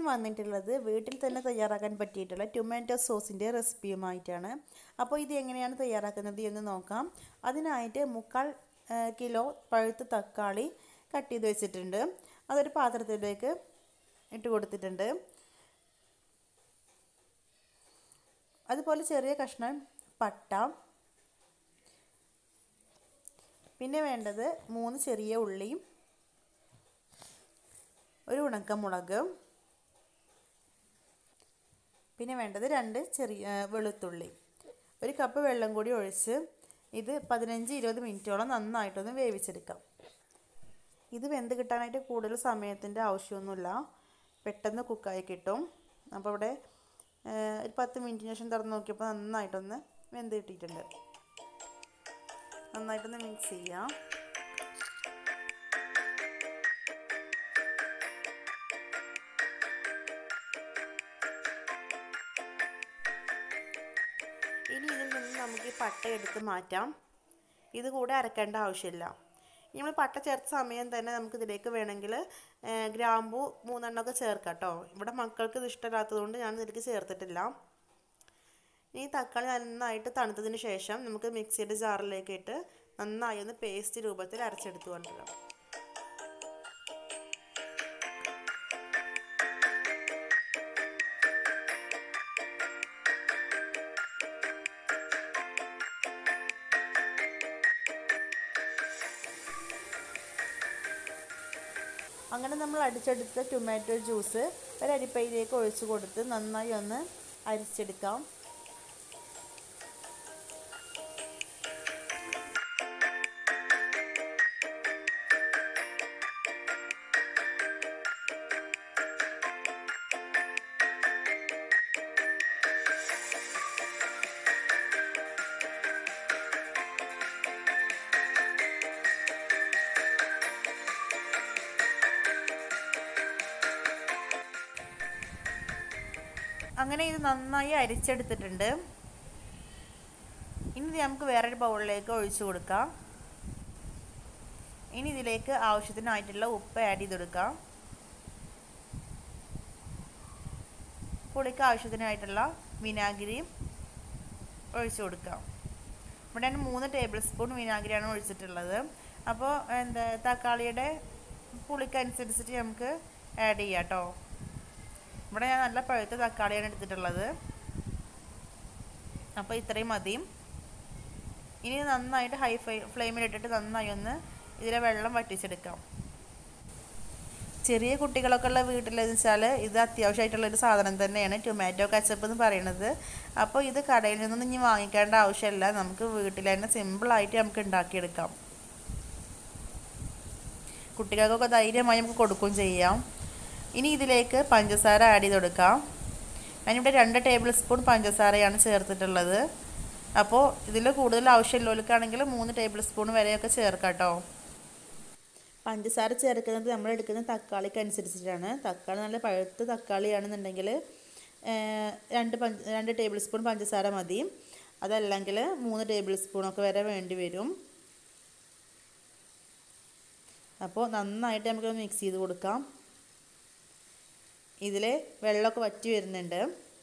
വന്നിട്ടുള്ളത് വീട്ടിൽ തന്നെ തയ്യാറാക്കാൻ പറ്റിയിട്ടുള്ള ടൊമാറ്റോ സോസിൻ്റെ റെസിപ്പിയുമായിട്ടാണ് അപ്പോൾ ഇത് എങ്ങനെയാണ് തയ്യാറാക്കുന്നത് എന്ന് നോക്കാം അതിനായിട്ട് മുക്കാൽ ആ, കിലോ പഴുത്ത തക്കാളി കട്ട് ചെയ്ത് വെച്ചിട്ടുണ്ട് അതൊരു പാത്രത്തിലേക്ക് ഇട്ട് കൊടുത്തിട്ടുണ്ട് അതുപോലെ ചെറിയ കഷ്ണം പട്ട പിന്നെ വേണ്ടത് മൂന്ന് ചെറിയ ഉള്ളിയും ഒരു ഉണക്കമുളക് പിന്നെ വേണ്ടത് രണ്ട് ചെറിയ ആ, വെളുത്തുള്ളി ഒരു കപ്പ് വെള്ളം കൂടി ഒഴിച്ച് ഇത് പതിനഞ്ച് ഇരുപത് മിനിറ്റോളം നന്നായിട്ടൊന്ന് വേവിച്ചെടുക്കാം ഇത് വെന്ത് കിട്ടാനായിട്ട് കൂടുതൽ സമയത്തിൻ്റെ ആവശ്യമൊന്നുമില്ല പെട്ടെന്ന് കുക്കായി കിട്ടും അപ്പോൾ ഇവിടെ ആ, ഒരു പത്ത് മിനിറ്റിന് ശേഷം തുറന്ന് നോക്കിയപ്പോൾ നന്നായിട്ടൊന്ന് വെന്ത് കിട്ടിയിട്ടുണ്ട് നന്നായിട്ടൊന്ന് മിക്സ് ചെയ്യാം ഇനി ഇതിൽ നിന്ന് നമുക്ക് ഈ പട്ട എടുത്ത് മാറ്റാം ഇത് കൂടെ അരക്കേണ്ട ആവശ്യമില്ല നമ്മൾ പട്ട ചേർത്ത സമയം തന്നെ നമുക്ക് ഇതിലേക്ക് വേണമെങ്കിൽ ഗ്രാമ്പു മൂന്നെണ്ണമൊക്കെ ചേർക്കാം കേട്ടോ ഇവിടെ മക്കൾക്ക് ഇത് ഇഷ്ടമില്ലാത്തതുകൊണ്ട് ഞാൻ ഇതിലേക്ക് ചേർത്തിട്ടില്ല ഈ തക്കാളി നന്നായിട്ട് തണുത്തതിന് ശേഷം നമുക്ക് മിക്സിയുടെ ജാറിലേക്ക് ഇട്ട് നന്നായി ഒന്ന് പേസ്റ്റ് രൂപത്തിൽ അരച്ചെടുത്ത് കൊണ്ടുവരാം അങ്ങനെ നമ്മൾ അടിച്ചെടുത്ത ടൊമാറ്റോ ജ്യൂസ് ഒരു അരിപ്പയിലേക്ക് ഒഴിച്ചു കൊടുത്ത് നന്നായി ഒന്ന് അരിച്ചെടുക്കാം അങ്ങനെ ഇത് നന്നായി അരിച്ചെടുത്തിട്ടുണ്ട് ഇനി ഇത് നമുക്ക് വേറൊരു ബൗളിലേക്ക് ഒഴിച്ചു കൊടുക്കാം ഇനി ഇതിലേക്ക് ആവശ്യത്തിനായിട്ടുള്ള ഉപ്പ് ആഡ് ചെയ്ത് കൊടുക്കാം പുളിക്ക് ആവശ്യത്തിനായിട്ടുള്ള വിനാഗിരിയും ഒഴിച്ചു കൊടുക്കാം ഇവിടെ ഞാൻ മൂന്ന് ടേബിൾ സ്പൂൺ വിനാഗിരിയാണ് ഒഴിച്ചിട്ടുള്ളത് അപ്പോൾ എന്താ തക്കാളിയുടെ പുളിക്കനുസരിച്ചിട്ട് നമുക്ക് ആഡ് ചെയ്യാം കേട്ടോ ഇവിടെ ഞാൻ നല്ല പഴുത്ത തക്കാളിയാണ് എടുത്തിട്ടുള്ളത് അപ്പോൾ ഇത്രയും മതിയും ഇനി നന്നായിട്ട് ഹൈ ഫ്ലൈ ഫ്ലെയിമിലിട്ടിട്ട് നന്നായി ഒന്ന് ഇതിലെ വെള്ളം വറ്റിച്ചെടുക്കാം ചെറിയ കുട്ടികളൊക്കെ ഉള്ള വീട്ടിലെന്ന് വെച്ചാൽ ഇത് അത്യാവശ്യമായിട്ടുള്ള ഒരു സാധനം തന്നെയാണ് ടൊമാറ്റോ കച്ചപ്പ് എന്ന് പറയുന്നത് അപ്പോൾ ഇത് കടയിൽ നിന്നൊന്നും ഇനി വാങ്ങിക്കേണ്ട ആവശ്യമില്ല നമുക്ക് വീട്ടിൽ തന്നെ സിമ്പിളായിട്ട് നമുക്ക് ഉണ്ടാക്കിയെടുക്കാം കുട്ടികൾക്കൊക്കെ ധൈര്യമായി നമുക്ക് കൊടുക്കുകയും ചെയ്യാം ഇനി ഇതിലേക്ക് പഞ്ചസാര ആഡ് ചെയ്ത് കൊടുക്കാം ഞാനിവിടെ രണ്ട് ടേബിൾ സ്പൂൺ പഞ്ചസാരയാണ് ചേർത്തിട്ടുള്ളത് അപ്പോൾ ഇതിൽ കൂടുതൽ ആവശ്യമുള്ളവർക്കാണെങ്കിൽ മൂന്ന് ടേബിൾ സ്പൂൺ വരെയൊക്കെ ചേർക്കാം കേട്ടോ പഞ്ചസാര ചേർക്കുന്നത് നമ്മൾ എടുക്കുന്ന തക്കാളിക്ക് അനുസരിച്ചിട്ടാണ് തക്കാളി നല്ല പഴുത്ത തക്കാളിയാണെന്നുണ്ടെങ്കിൽ രണ്ട് പഞ്ച രണ്ട് ടേബിൾ സ്പൂൺ പഞ്ചസാര മതി അതല്ലെങ്കിൽ മൂന്ന് ടേബിൾ സ്പൂണൊക്കെ വരെ വേണ്ടി വരും അപ്പോൾ നന്നായിട്ട് നമുക്ക് മിക്സ് ചെയ്ത് കൊടുക്കാം ഇതിൽ വെള്ളമൊക്കെ വറ്റി വരുന്നുണ്ട്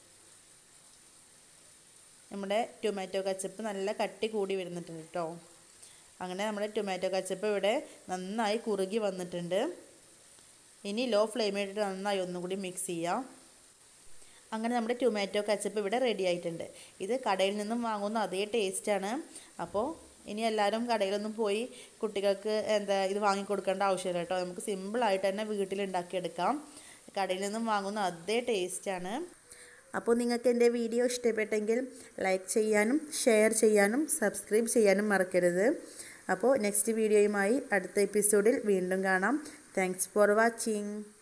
നമ്മുടെ ടൊമാറ്റോ കച്ചപ്പ് നല്ല കട്ടി കൂടി വരുന്നിട്ടുണ്ട് കേട്ടോ അങ്ങനെ നമ്മുടെ ടൊമാറ്റോ കച്ചപ്പ് ഇവിടെ നന്നായി കുറുകി വന്നിട്ടുണ്ട് ഇനി ലോ ഫ്ലെയിമിലിട്ട് നന്നായി ഒന്നും കൂടി മിക്സ് ചെയ്യാം അങ്ങനെ നമ്മുടെ ടൊമാറ്റോ കച്ചപ്പ് ഇവിടെ റെഡി ആയിട്ടുണ്ട് ഇത് കടയിൽ നിന്നും വാങ്ങുന്ന അതേ ടേസ്റ്റാണ് അപ്പോൾ ഇനി എല്ലാവരും കടയിലൊന്നും പോയി കുട്ടികൾക്ക് എന്താ ഇത് വാങ്ങിക്കൊടുക്കേണ്ട ആവശ്യമില്ല കേട്ടോ നമുക്ക് സിമ്പിളായിട്ട് തന്നെ വീട്ടിലുണ്ടാക്കിയെടുക്കാം കടയിൽ നിന്നും വാങ്ങുന്ന അതേ ടേസ്റ്റാണ് അപ്പോൾ നിങ്ങൾക്ക് എൻ്റെ വീഡിയോ ഇഷ്ടപ്പെട്ടെങ്കിൽ ലൈക്ക് ചെയ്യാനും ഷെയർ ചെയ്യാനും സബ്സ്ക്രൈബ് ചെയ്യാനും മറക്കരുത് അപ്പോൾ നെക്സ്റ്റ് വീഡിയോയുമായി അടുത്ത എപ്പിസോഡിൽ വീണ്ടും കാണാം താങ്ക്സ് ഫോർ വാച്ചിങ്